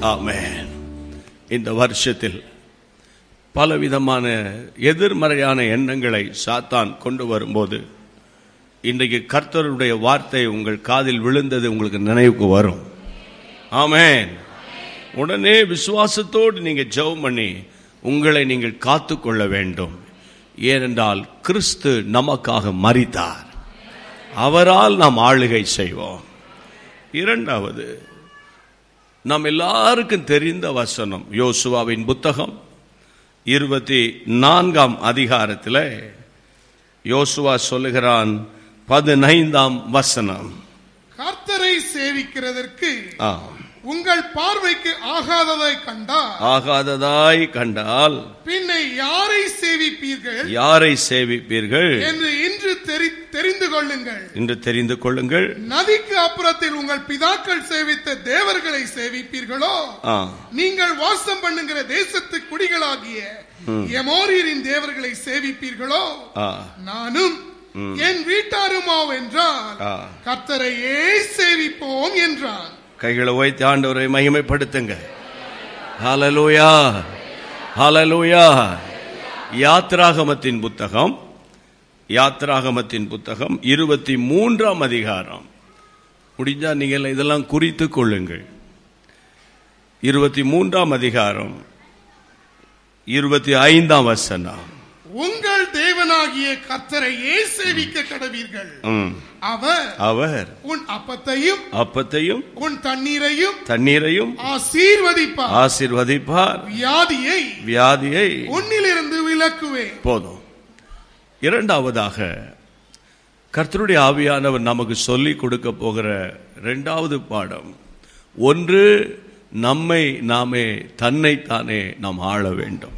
ஆமென் இந்த வருஷத்தில் பலவிதமான எதிர்மறையான எண்ணங்களை சாத்தான் கொண்டு வரும்போது இன்றைக்கு கர்த்தருடைய வார்த்தை உங்கள் காதில் விழுந்தது உங்களுக்கு நினைவுக்கு வரும் ஆமென் உடனே விசுவாசத்தோடு நீங்க ஜெபம் பண்ணி உங்களை நீங்கள் காத்துக்கொள்ள வேண்டும் ஏனென்றால் கிறிஸ்து நமக்காக மரித்தார் அவரால் நாம் ஆளுகை செய்வோம் இரண்டாவது நாம் எல்லாருக்கும் தெரிந்த வசனம் யோசுவாவின் புத்தகம் இருபத்தி நான்காம் அதிகாரத்தில் யோசுவா சொல்லுகிறான் பதினைந்தாம் வசனம் கர்த்தரை சேவிக்கிறதற்கு ஆ. உங்கள் பார்வைக்கு ஆகாததை கண்டால் ஆகாததாய் கண்டால் பின்னை யாரை சேவிப்பீர்கள் யாரை சேவிப்பீர்கள் என்று இன்று தெரி- தெரிந்து கொள்ளுங்கள் என்று தெரிந்து கொள்ளுங்கள் நதிக்கு அப்புறத்தில் உங்கள் பிதாக்கள் சேவித்த தேவர்களை சேவிப்பீர்களோ ஆ. நீங்கள் வாசம் பண்ணுகிற தேசத்து குடிகளாகிய எமோரியரின் தேவர்களை சேவிப்பீர்களோ ஆ. நானும் என் வீட்டாருமோ என்றால் ஆ. கர்த்தரையே சேவிப்போம் என்றான் கைகளை உயர்த்தி ஆண்டவரை மகிமைப்படுத்துங்க ஹalleluya ஹalleluya யாத்ராகமத்தின் புத்தகம் யாத்ராகமத்தின் புத்தகம் இருபத்தி மூன்றாம் அதிகாரம் முடிஞ்சா நீங்கள் இதெல்லாம் குறித்து கொள்ளுங்கள் இருபத்தி மூன்றாம் அதிகாரம் இருபத்தி ஐந்தாம் வசனம் உங்கள் தேவனாகிய கர்த்தரையே சேவிக்க கடவீர்கள் ம். அவர் அவர் உன் அப்பத்தையும் அப்பத்தையும் உன் தண்ணீரையும் தண்ணீரையும் ஆசீர்வதிப்பார் ஆசீர்வதிப்பார் வியாதியை வியாதியை உன்னிலிருந்து விலக்குவேன் போதும் இரண்டாவதாக கர்த்தருடைய ஆவியானவர் நமக்கு சொல்லிக் கொடுக்க போகிற இரண்டாவது பாடம் ஒன்று நம்மை நாமே தன்னைத்தானே நாம் ஆள வேண்டும்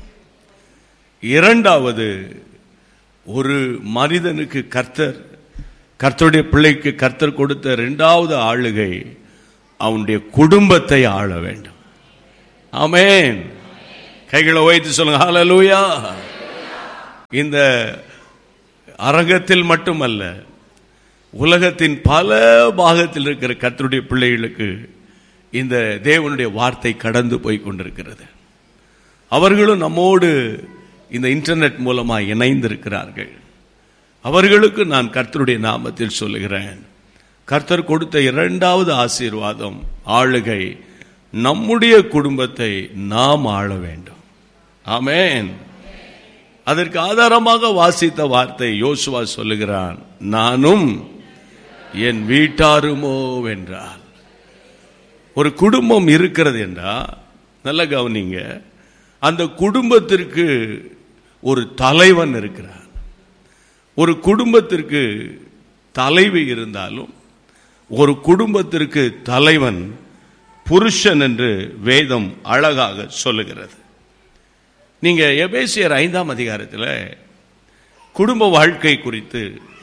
இரண்டாவது ஒரு மனிதனுக்கு கர்த்தர் கர்த்தருடைய பிள்ளைக்கு கர்த்தர் கொடுத்த இரண்டாவது ஆளுகை அவனுடைய குடும்பத்தை ஆள வேண்டும் ஆமென் கைகளை வைத்து சொல்லுங்க ஹalleluya இந்த அரங்கத்தில் மட்டுமல்ல உலகத்தின் பல பாகத்தில் இருக்கிற கர்த்தருடைய பிள்ளைகளுக்கு இந்த தேவனுடைய வார்த்தை கடந்து போய் கொண்டிருக்கிறது அவர்களும் நம்மோடு இந்த இன்டர்நெட் மூலமா இணைந்திருக்கிறார்கள் அவர்களுக்கு நான் கர்த்தருடைய நாமத்தில் சொல்லுகிறேன் கர்த்தர் கொடுத்த இரண்டாவது ஆசீர்வாதம் ஆளுகை நம்முடைய குடும்பத்தை நாம் ஆள வேண்டும் ஆமென் அதற்கு ஆதாரமாக வாசித்த வார்த்தை யோசுவா சொல்லுகிறான் நானும் என் வீட்டாருமோ வென்றால் ஒரு குடும்பம் இருக்கிறது என்றா நல்ல கவனிங்க அந்த குடும்பத்திற்கு ஒரு தலைவன் இருக்கிறான் ஒரு குடும்பத்திற்கு தலைவி இருந்தாலும் ஒரு குடும்பத்திற்கு தலைவன் புருஷன் என்று வேதம் அழகாக சொல்லுகிறது நீங்க எபேசியர் ஐந்தாம் அதிகாரத்தில் குடும்ப வாழ்க்கை குறித்து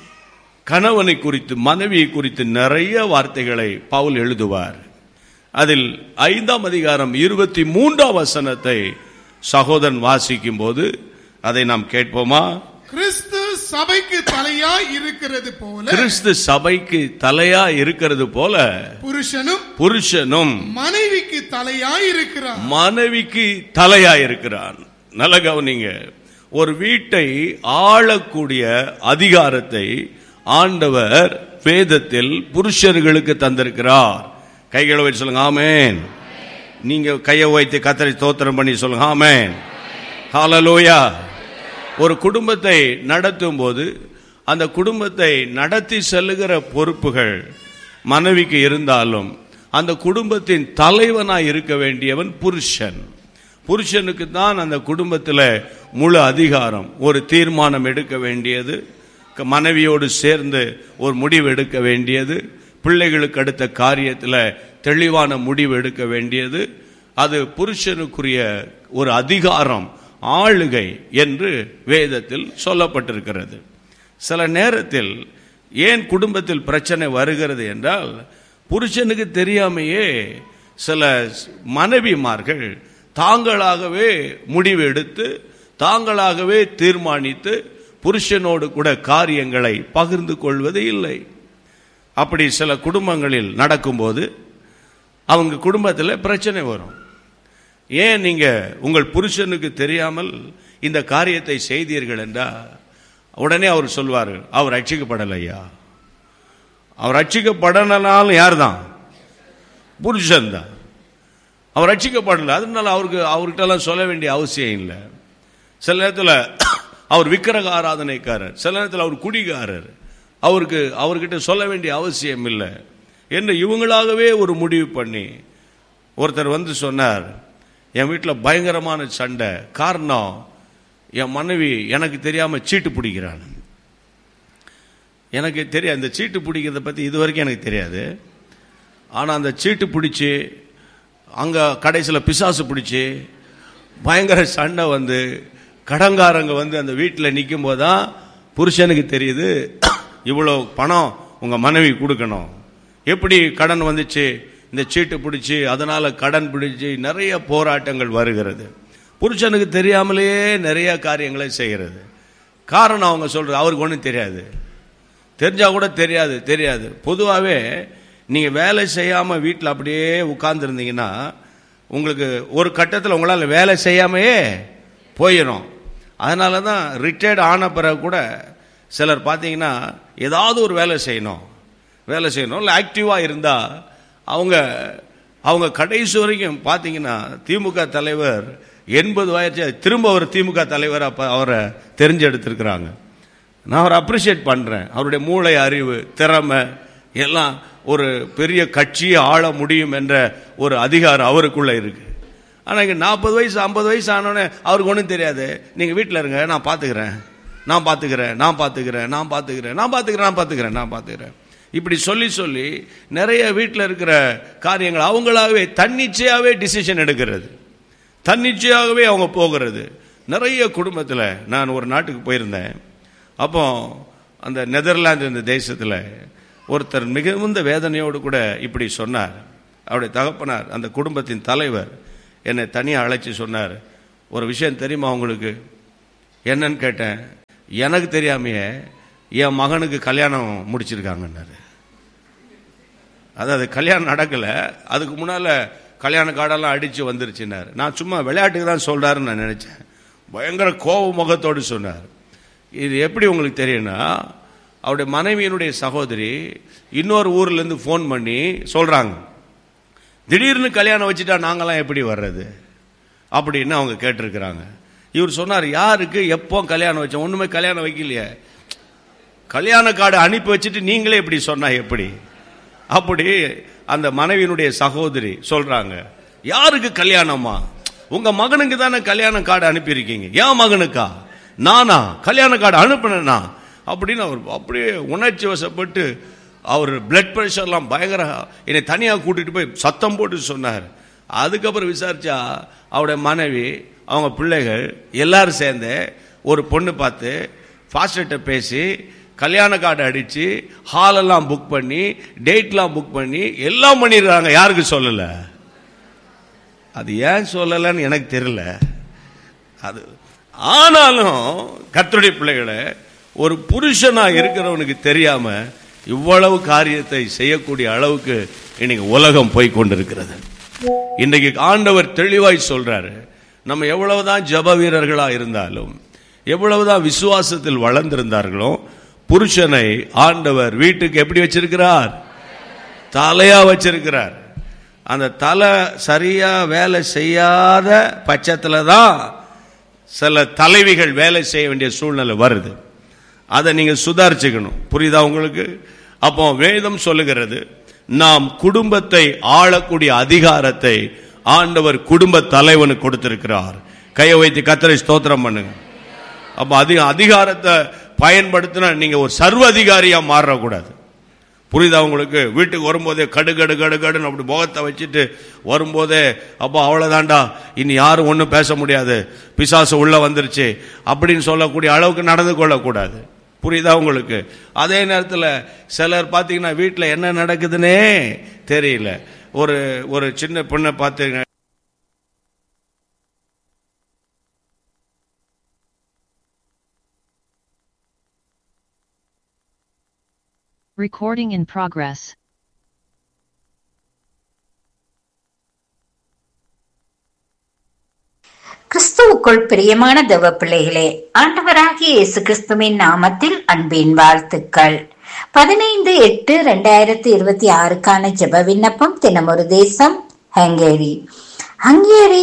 கணவனை குறித்து மனைவியை குறித்து நிறைய வார்த்தைகளை பவுல் எழுதுவார் அதில் ஐந்தாம் அதிகாரம் இருபத்தி மூன்றாம் வசனத்தை சகோதரன் வாசிக்கும் போது அதை நாம் கேட்போமா கிறிஸ்து சபைக்கு தலையாய் இருக்கிறது போல கிறிஸ்து சபைக்கு தலையா இருக்கிறது போல புருஷனும் புருஷனும் மனைவிக்கு தலையாய் இருக்கிறார் மனைவிக்கு தலையா இருக்கிறான் நல்ல கவனிங்க ஒரு வீட்டை ஆளக்கூடிய அதிகாரத்தை ஆண்டவர் வேதத்தில் புருஷர்களுக்கு தந்திருக்கிறார் கைகளை வச்சு சொல்லுங்க ஆமேன் நீங்க கையை வைத்து கத்தரை தோத்திரம் பண்ணி சொல்லுங்க ஆமேன் ஹalleluya ஒரு குடும்பத்தை நடத்தும் போது அந்த குடும்பத்தை நடத்தி செல்லுகிற பொறுப்புகள் மனைவிக்கு இருந்தாலும் அந்த குடும்பத்தின் தலைவனாய் இருக்க வேண்டியவன் புருஷன் புருஷனுக்கு தான் அந்த குடும்பத்தில் முழு அதிகாரம் ஒரு தீர்மானம் எடுக்க வேண்டியது க- மனைவியோடு சேர்ந்து ஒரு முடிவு எடுக்க வேண்டியது பிள்ளைகளுக்கு அடுத்த காரியத்தில் தெளிவான முடிவு எடுக்க வேண்டியது அது புருஷனுக்குரிய ஒரு அதிகாரம் ஆளுகை என்று வேதத்தில் சொல்லப்பட்டிருக்கிறது சில நேரத்தில் ஏன் குடும்பத்தில் பிரச்சனை வருகிறது என்றால் புருஷனுக்கு தெரியாமையே சில மனைவிமார்கள் தாங்களாகவே முடிவு எடுத்து தாங்களாகவே தீர்மானித்து புருஷனோடு கூட காரியங்களை பகிர்ந்து கொள்வது இல்லை அப்படி சில குடும்பங்களில் நடக்கும்போது அவங்க குடும்பத்தில் பிரச்சனை வரும் ஏன் நீங்க உங்கள் புருஷனுக்கு தெரியாமல் இந்த காரியத்தை செய்தீர்கள் என்றா உடனே அவர் சொல்வார் அவர் ரட்சிக்கப்படலையா அவர் ரட்சிக்கப்படனாலும் யார் தான் புருஷன் தான் அவர் ரட்சிக்கப்படல அதனால அவருக்கு அவர்கிட்டலாம் சொல்ல வேண்டிய அவசியம் இல்லை சில நேரத்தில் அவர் விக்கிரக ஆராதனைக்காரர் சில நேரத்தில் அவர் குடிகாரர் அவருக்கு அவர்கிட்ட சொல்ல வேண்டிய அவசியம் இல்லை என்று இவங்களாகவே ஒரு முடிவு பண்ணி ஒருத்தர் வந்து சொன்னார் என் வீட்டில் பயங்கரமான சண்டை காரணம் என் மனைவி எனக்கு தெரியாமல் சீட்டு பிடிக்கிறான் எனக்கு தெரியாது இந்த சீட்டு பிடிக்கிறத பற்றி இது வரைக்கும் எனக்கு தெரியாது ஆனால் அந்த சீட்டு பிடிச்சி அங்கே கடைசியில் பிசாசு பிடிச்சி பயங்கர சண்டை வந்து கடங்காரங்க வந்து அந்த வீட்டில் நிற்கும் போது தான் புருஷனுக்கு தெரியுது இவ்வளோ பணம் உங்கள் மனைவி கொடுக்கணும் எப்படி கடன் வந்துச்சு இந்த சீட்டு பிடிச்சி அதனால் கடன் பிடிச்சி நிறைய போராட்டங்கள் வருகிறது புருஷனுக்கு தெரியாமலேயே நிறைய காரியங்களை செய்கிறது காரணம் அவங்க சொல்கிறது அவருக்கு ஒன்றும் தெரியாது தெரிஞ்சா கூட தெரியாது தெரியாது பொதுவாகவே நீங்கள் வேலை செய்யாமல் வீட்டில் அப்படியே உட்கார்ந்துருந்தீங்கன்னா உங்களுக்கு ஒரு கட்டத்தில் உங்களால் வேலை செய்யாமையே போயிடும் அதனால தான் ரிட்டையர்ட் ஆன பிறகு கூட சிலர் பார்த்தீங்கன்னா ஏதாவது ஒரு வேலை செய்யணும் வேலை செய்யணும் இல்லை ஆக்டிவாக இருந்தால் அவங்க அவங்க கடைசி வரைக்கும் பார்த்தீங்கன்னா திமுக தலைவர் எண்பது வயசு திரும்ப அவர் திமுக தலைவர் அப்போ அவரை தெரிஞ்செடுத்திருக்கிறாங்க நான் அவரை அப்ரிஷியேட் பண்ணுறேன் அவருடைய மூளை அறிவு திறமை எல்லாம் ஒரு பெரிய கட்சியை ஆள முடியும் என்ற ஒரு அதிகாரம் அவருக்குள்ள இருக்கு ஆனால் இங்கே நாற்பது வயசு ஐம்பது வயசு ஆனோடனே அவருக்கு ஒன்றும் தெரியாது நீங்கள் வீட்டில் இருங்க நான் பார்த்துக்கிறேன் நான் பார்த்துக்கிறேன் நான் பார்த்துக்கிறேன் நான் பார்த்துக்கிறேன் நான் பார்த்துக்கிறேன் நான் பார்த்துக்கிறேன் நான் பார்த்துக்கிறேன் இப்படி சொல்லி சொல்லி நிறைய வீட்டில் இருக்கிற காரியங்கள் அவங்களாகவே தன்னிச்சையாகவே டிசிஷன் எடுக்கிறது தன்னிச்சையாகவே அவங்க போகிறது நிறைய குடும்பத்தில் நான் ஒரு நாட்டுக்கு போயிருந்தேன் அப்போ அந்த நெதர்லாந்து இந்த தேசத்தில் ஒருத்தர் மிகுந்த வேதனையோடு கூட இப்படி சொன்னார் அவருடைய தகப்பனார் அந்த குடும்பத்தின் தலைவர் என்னை தனியாக அழைச்சி சொன்னார் ஒரு விஷயம் தெரியுமா உங்களுக்கு என்னன்னு கேட்டேன் எனக்கு தெரியாமையே என் மகனுக்கு கல்யாணம் முடிச்சிருக்காங்கன்னாரு அதாவது கல்யாணம் நடக்கலை அதுக்கு முன்னால் கல்யாண கார்டெல்லாம் அடித்து வந்துருச்சுன்னார் நான் சும்மா விளையாட்டுக்கு தான் சொல்கிறாருன்னு நான் நினச்சேன் பயங்கர கோப முகத்தோடு சொன்னார் இது எப்படி உங்களுக்கு தெரியும்னா அவருடைய மனைவியினுடைய சகோதரி இன்னொரு ஊர்லேருந்து ஃபோன் பண்ணி சொல்கிறாங்க திடீர்னு கல்யாணம் வச்சுட்டா நாங்களாம் எப்படி வர்றது அப்படின்னு அவங்க கேட்டிருக்கிறாங்க இவர் சொன்னார் யாருக்கு எப்போ கல்யாணம் வச்சோம் ஒன்றுமே கல்யாணம் வைக்கலையே கல்யாண கார்டு அனுப்பி வச்சுட்டு நீங்களே இப்படி சொன்னா எப்படி அப்படி அந்த மனைவியினுடைய சகோதரி சொல்றாங்க யாருக்கு கல்யாணமா உங்க மகனுக்கு தானே கல்யாண கார்டு அனுப்பியிருக்கீங்க என் மகனுக்கா நானா கல்யாண கார்டு அனுப்பினேனா அப்படின்னு அவர் அப்படியே உணர்ச்சி வசப்பட்டு அவர் பிளட் ப்ரெஷர்லாம் பயங்கர என்னை தனியாக கூட்டிட்டு போய் சத்தம் போட்டு சொன்னார் அதுக்கப்புறம் விசாரிச்சா அவருடைய மனைவி அவங்க பிள்ளைகள் எல்லாரும் சேர்ந்து ஒரு பொண்ணு பார்த்து ஃபாஸ்டர்கிட்ட பேசி கல்யாண கார்டு அடித்து ஹாலெல்லாம் புக் பண்ணி டேட்லாம் புக் பண்ணி எல்லாம் பண்ணிடுறாங்க யாருக்கு சொல்லலை அது ஏன் சொல்லலைன்னு எனக்கு தெரியல அது ஆனாலும் கர்த்தருடைய பிள்ளைகளை ஒரு புருஷனா இருக்கிறவனுக்கு தெரியாம இவ்வளவு காரியத்தை செய்யக்கூடிய அளவுக்கு இன்னைக்கு உலகம் போய் கொண்டிருக்கிறது இன்றைக்கு ஆண்டவர் தெளிவாய் சொல்றாரு நம்ம எவ்வளவுதான் ஜப வீரர்களா இருந்தாலும் எவ்வளவுதான் விசுவாசத்தில் வளர்ந்திருந்தார்களோ புருஷனை ஆண்டவர் வீட்டுக்கு எப்படி வச்சிருக்கிறார் தலையா வச்சிருக்கிறார் அந்த தலை சரியா வேலை செய்யாத பட்சத்தில் தான் சில தலைவிகள் வேலை செய்ய வேண்டிய சூழ்நிலை வருது அதை நீங்க சுதாரிச்சுக்கணும் புரியுதா உங்களுக்கு அப்போ வேதம் சொல்லுகிறது நாம் குடும்பத்தை ஆளக்கூடிய அதிகாரத்தை ஆண்டவர் குடும்ப தலைவனுக்கு கொடுத்திருக்கிறார் கையை வைத்து கத்தரை ஸ்தோத்திரம் பண்ணுங்க அப்ப அதிக அதிகாரத்தை பயன்படுத்தினா நீங்க ஒரு சர்வ அதிகாரியா மாறக்கூடாது புரியுதா உங்களுக்கு வீட்டுக்கு வரும்போதே கடு கடு கடு கடுன்னு அப்படி முகத்தை வச்சுட்டு வரும்போதே அப்போ அவ்வளோதான்டா இனி யாரும் ஒன்றும் பேச முடியாது பிசாசு உள்ள வந்துருச்சு அப்படின்னு சொல்லக்கூடிய அளவுக்கு நடந்து கொள்ளக்கூடாது புரியுதா உங்களுக்கு அதே நேரத்தில் சிலர் பார்த்தீங்கன்னா வீட்டில் என்ன நடக்குதுன்னே தெரியல ஒரு ஒரு சின்ன பொண்ணை பார்த்து Recording in progress. கிறிஸ்துவுக்குள் பிரியமான தேவ பிள்ளைகளே ஆண்டவராகிய இயேசு கிறிஸ்துவின் நாமத்தில் அன்பின் வாழ்த்துக்கள் பதினைந்து எட்டு ரெண்டாயிரத்தி இருபத்தி ஆறுக்கான ஜெப விண்ணப்பம் தினமொரு தேசம் ஹங்கேரி ஹங்கேரி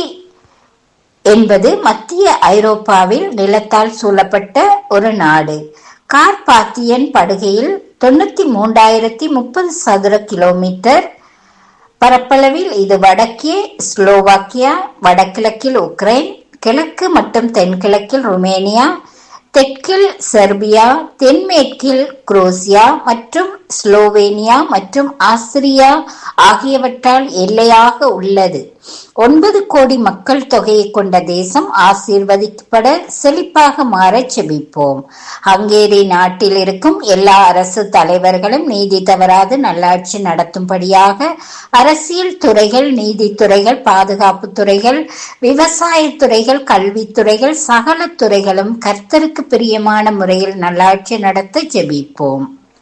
என்பது மத்திய ஐரோப்பாவில் நிலத்தால் சூழப்பட்ட ஒரு நாடு கார்பாத்தியன் படுகையில் தொண்ணூத்தி மூன்றாயிரத்தி முப்பது சதுர கிலோமீட்டர் பரப்பளவில் இது வடக்கே ஸ்லோவாக்கியா வடகிழக்கில் உக்ரைன் கிழக்கு மற்றும் தென்கிழக்கில் ருமேனியா தெற்கில் செர்பியா தென்மேற்கில் குரோசியா மற்றும் ஸ்லோவேனியா மற்றும் ஆஸ்திரியா ஆகியவற்றால் எல்லையாக உள்ளது ஒன்பது கோடி மக்கள் தொகையை கொண்ட தேசம் ஆசீர்வதிக்கப்பட செழிப்பாக மாற செபிப்போம் ஹங்கேரி நாட்டில் இருக்கும் எல்லா அரசு தலைவர்களும் நீதி தவறாது நல்லாட்சி நடத்தும்படியாக அரசியல் துறைகள் நீதித்துறைகள் பாதுகாப்பு துறைகள் விவசாய துறைகள் கல்வித்துறைகள் சகல துறைகளும் கர்த்தருக்கு பிரியமான முறையில் நல்லாட்சி நடத்த ஜெபிப்போம்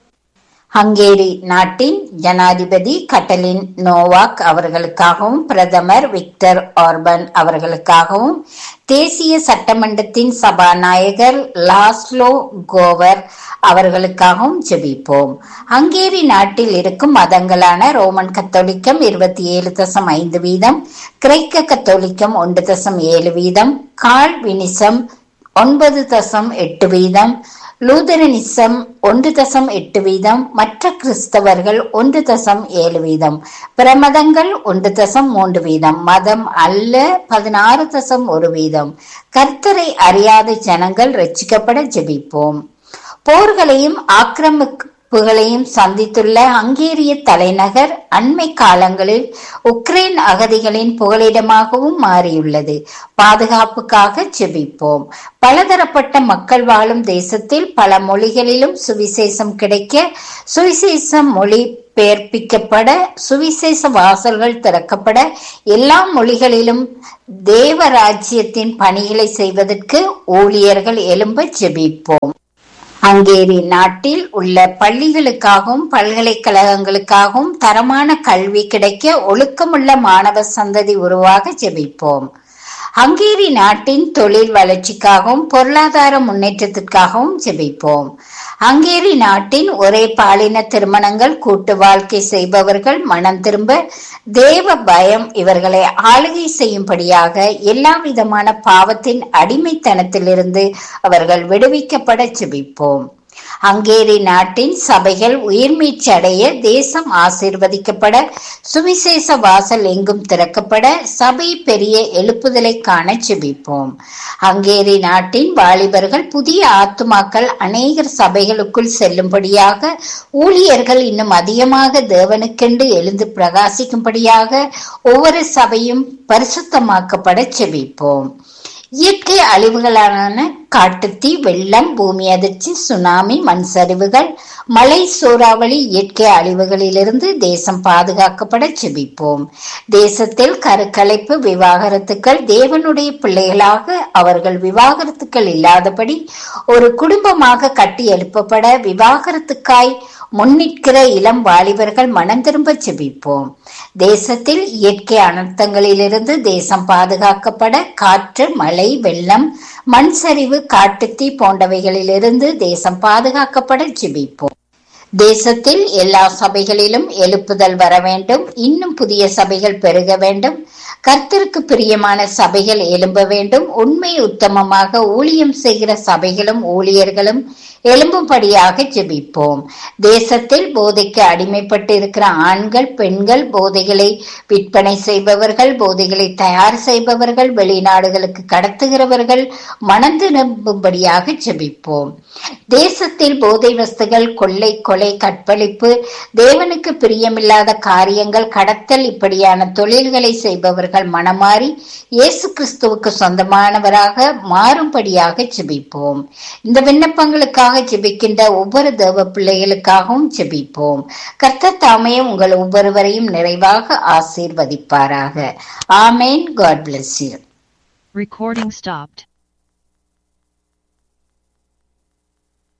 ஹங்கேரி நாட்டின் ஜனாதிபதி கட்டலின் நோவாக் அவர்களுக்காகவும் பிரதமர் விக்டர் ஆர்பன் அவர்களுக்காகவும் தேசிய சட்டமன்றத்தின் சபாநாயகர் லாஸ்லோ கோவர் அவர்களுக்காகவும் ஜெபிப்போம் ஹங்கேரி நாட்டில் இருக்கும் மதங்களான ரோமன் கத்தோலிக்கம் இருபத்தி ஏழு தசம் ஐந்து வீதம் கிரைக்க கத்தோலிக்கம் ஒன்று தசம் ஏழு வீதம் கால்வினிசம் ஒன்பது தசம் எட்டு வீதம் லூதரனிசம் ஒன்று தசம் எட்டு வீதம் மற்ற கிறிஸ்தவர்கள் ஒன்று தசம் ஏழு வீதம் பிரமதங்கள் ஒன்று தசம் மூன்று வீதம் மதம் அல்ல பதினாறு தசம் ஒரு வீதம் கர்த்தரை அறியாத ஜனங்கள் ரட்சிக்கப்பட ஜெபிப்போம் போர்களையும் ஆக்கிரமிப்புகளையும் சந்தித்துள்ள ஹங்கேரிய தலைநகர் அண்மை காலங்களில் உக்ரைன் அகதிகளின் புகலிடமாகவும் மாறியுள்ளது பாதுகாப்புக்காக ஜெபிப்போம் பலதரப்பட்ட மக்கள் வாழும் தேசத்தில் பல மொழிகளிலும் சுவிசேஷம் கிடைக்க சுவிசேஷம் மொழி பெயர்ப்பிக்கப்பட சுவிசேஷ வாசல்கள் திறக்கப்பட எல்லா மொழிகளிலும் தேவராஜ்யத்தின் பணிகளை செய்வதற்கு ஊழியர்கள் எழும்ப ஜெபிப்போம் ஹங்கேரி நாட்டில் உள்ள பள்ளிகளுக்காகவும் பல்கலைக்கழகங்களுக்காகவும் தரமான கல்வி கிடைக்க ஒழுக்கமுள்ள மாணவ சந்ததி உருவாக ஜெபிப்போம் ஹங்கேரி நாட்டின் தொழில் வளர்ச்சிக்காகவும் பொருளாதார முன்னேற்றத்திற்காகவும் ஜெபிப்போம் ஹங்கேரி நாட்டின் ஒரே பாலின திருமணங்கள் கூட்டு வாழ்க்கை செய்பவர்கள் மனம் திரும்ப தேவ பயம் இவர்களை ஆளுகை செய்யும்படியாக எல்லா விதமான பாவத்தின் அடிமைத்தனத்திலிருந்து அவர்கள் விடுவிக்கப்பட ஜெபிப்போம் ஹங்கேரி நாட்டின் சபைகள் உயிர்மீட்சி அடைய தேசம் ஆசீர்வதிக்கப்பட சுவிசேஷ வாசல் எங்கும் திறக்கப்பட சபை பெரிய எழுப்புதலை காண செபிப்போம் ஹங்கேரி நாட்டின் வாலிபர்கள் புதிய ஆத்துமாக்கள் அநேகர் சபைகளுக்குள் செல்லும்படியாக ஊழியர்கள் இன்னும் அதிகமாக தேவனுக்கென்று எழுந்து பிரகாசிக்கும்படியாக ஒவ்வொரு சபையும் பரிசுத்தமாக்கப்பட செபிப்போம் இயற்கை அழிவுகளான காட்டுத்தீ வெள்ளம் பூமி அதிர்ச்சி சுனாமி மண் சரிவுகள் மலை சூறாவளி இயற்கை அழிவுகளிலிருந்து தேசம் பாதுகாக்கப்பட செபிப்போம் தேசத்தில் கருக்கலைப்பு விவாகரத்துக்கள் தேவனுடைய பிள்ளைகளாக அவர்கள் விவாகரத்துக்கள் இல்லாதபடி ஒரு குடும்பமாக கட்டி எழுப்பப்பட விவாகரத்துக்காய் முன்னிற்கிற இளம் வாலிபர்கள் மனம் திரும்ப செபிப்போம் தேசத்தில் இயற்கை அனர்த்தங்களிலிருந்து தேசம் பாதுகாக்கப்பட காற்று மழை வெள்ளம் மண் சரிவு காட்டுத்தீ போன்றவைகளிலிருந்து தேசம் பாதுகாக்கப்பட ஜெபிப்போம் தேசத்தில் எல்லா சபைகளிலும் எழுப்புதல் வர வேண்டும் இன்னும் புதிய சபைகள் பெருக வேண்டும் கர்த்தருக்கு பிரியமான சபைகள் எழும்ப வேண்டும் உண்மை உத்தமமாக ஊழியம் செய்கிற சபைகளும் ஊழியர்களும் எழும்பும்படியாக ஜெபிப்போம் தேசத்தில் போதைக்கு அடிமைப்பட்டு இருக்கிற ஆண்கள் பெண்கள் போதைகளை விற்பனை செய்பவர்கள் போதைகளை தயார் செய்பவர்கள் வெளிநாடுகளுக்கு கடத்துகிறவர்கள் மணந்து நம்பும்படியாக ஜெபிப்போம் தேசத்தில் போதை வஸ்துகள் கொள்ளை கொலை கற்பழிப்பு தேவனுக்கு பிரியமில்லாத காரியங்கள் கடத்தல் இப்படியான தொழில்களை செய்பவர்கள் மனமாறி இயேசு கிறிஸ்துவுக்கு சொந்தமானவராக மாறும்படியாக ஜெபிப்போம் இந்த விண்ணப்பங்களுக்காக ஜெபிக்கின்ற ஒவ்வொரு தேவ பிள்ளைகளுக்காகவும் ஜெபிப்போம் கர்த்தர் தாமே உங்கள் ஒவ்வொருவரையும் நிறைவாக ஆசீர்வதிப்பாராக amen God bless you Recording stopped.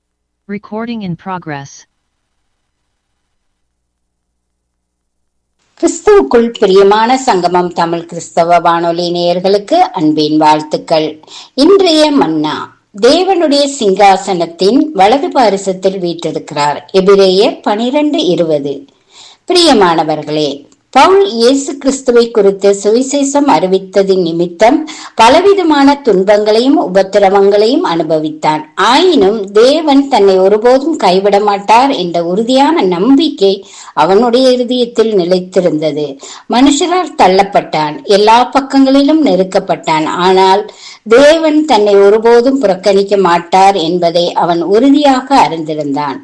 Recording in progress. கிறிஸ்துவுக்குள் பிரியமான சங்கமம் தமிழ் கிறிஸ்தவ வானொலி நேயர்களுக்கு அன்பின் வாழ்த்துக்கள் இன்றைய மன்னா தேவனுடைய சிங்காசனத்தின் வலது பாரிசத்தில் வீற்றிருக்கிறார் எபிரேயர் பனிரெண்டு இருபது பிரியமானவர்களே பவுல் இயேசு கிறிஸ்துவை குறித்து சுவிசேஷம் அறிவித்ததின் நிமித்தம் பலவிதமான துன்பங்களையும் உபத்திரவங்களையும் அனுபவித்தான் ஆயினும் தேவன் தன்னை ஒருபோதும் கைவிட மாட்டார் என்ற உறுதியான நம்பிக்கை அவனுடைய இருதயத்தில் நிலைத்திருந்தது மனுஷரால் தள்ளப்பட்டான் எல்லா பக்கங்களிலும் நெருக்கப்பட்டான் ஆனால் தேவன் தன்னை ஒருபோதும் புறக்கணிக்க மாட்டார் என்பதை அவன் உறுதியாக அறிந்திருந்தான்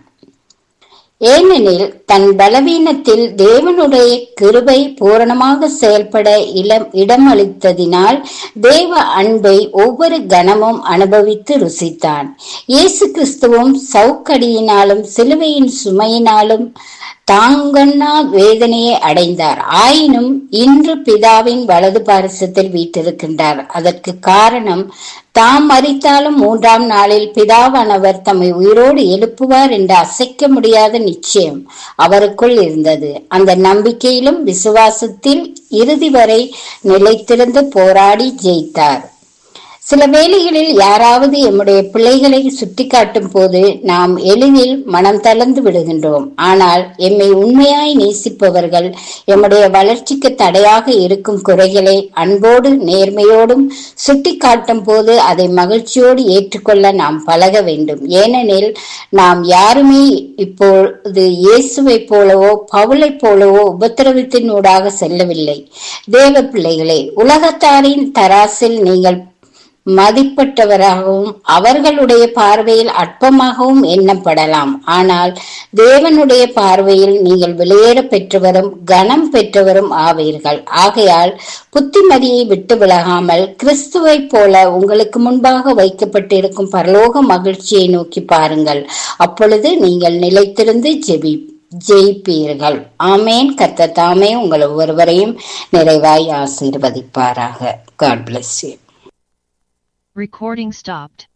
ஏனெனில் தன் பலவீனத்தில் தேவனுடைய கிருபை பூரணமாக செயல்பட இளம் இடமளித்ததினால் தேவ அன்பை ஒவ்வொரு கணமும் அனுபவித்து ருசித்தான் இயேசு கிறிஸ்துவும் சவுக்கடியினாலும் சிலுவையின் சுமையினாலும் தாங்கண்ணா வேதனையை அடைந்தார் ஆயினும் இன்று பிதாவின் வலது பாரசத்தில் வீட்டிருக்கின்றார் அதற்கு காரணம் தாம் மறித்தாலும் மூன்றாம் நாளில் பிதாவானவர் தம்மை உயிரோடு எழுப்புவார் என்ற அசைக்க முடியாத நிச்சயம் அவருக்குள் இருந்தது அந்த நம்பிக்கையிலும் விசுவாசத்தில் இறுதி வரை நிலைத்திருந்து போராடி ஜெயித்தார் சில வேளைகளில் யாராவது எம்முடைய பிள்ளைகளை சுட்டிக்காட்டும் போது நாம் எளிதில் மனம் தளர்ந்து விடுகின்றோம் ஆனால் எம்மை உண்மையாய் நேசிப்பவர்கள் எம்முடைய வளர்ச்சிக்கு தடையாக இருக்கும் குறைகளை அன்போடு நேர்மையோடும் சுட்டிக்காட்டும் போது அதை மகிழ்ச்சியோடு ஏற்றுக்கொள்ள நாம் பழக வேண்டும் ஏனெனில் நாம் யாருமே இப்பொழுது இயேசுவை போலவோ பவுலை போலவோ உபத்திரவத்தினூடாக செல்லவில்லை தேவ பிள்ளைகளே உலகத்தாரின் தராசில் நீங்கள் மதிப்பட்டவராகவும் அவர்களுடைய பார்வையில் அற்பமாகவும் எண்ணப்படலாம் ஆனால் தேவனுடைய பார்வையில் நீங்கள் வெளியேற பெற்றவரும் கனம் பெற்றவரும் ஆவீர்கள் ஆகையால் புத்திமதியை விட்டு விலகாமல் கிறிஸ்துவை போல உங்களுக்கு முன்பாக வைக்கப்பட்டிருக்கும் பரலோக மகிழ்ச்சியை நோக்கி பாருங்கள் அப்பொழுது நீங்கள் நிலைத்திருந்து ஜெபி ஜெயிப்பீர்கள் ஆமேன் கத்த தாமே உங்கள் ஒவ்வொருவரையும் நிறைவாய் ஆசீர்வதிப்பாராக God bless you Recording stopped.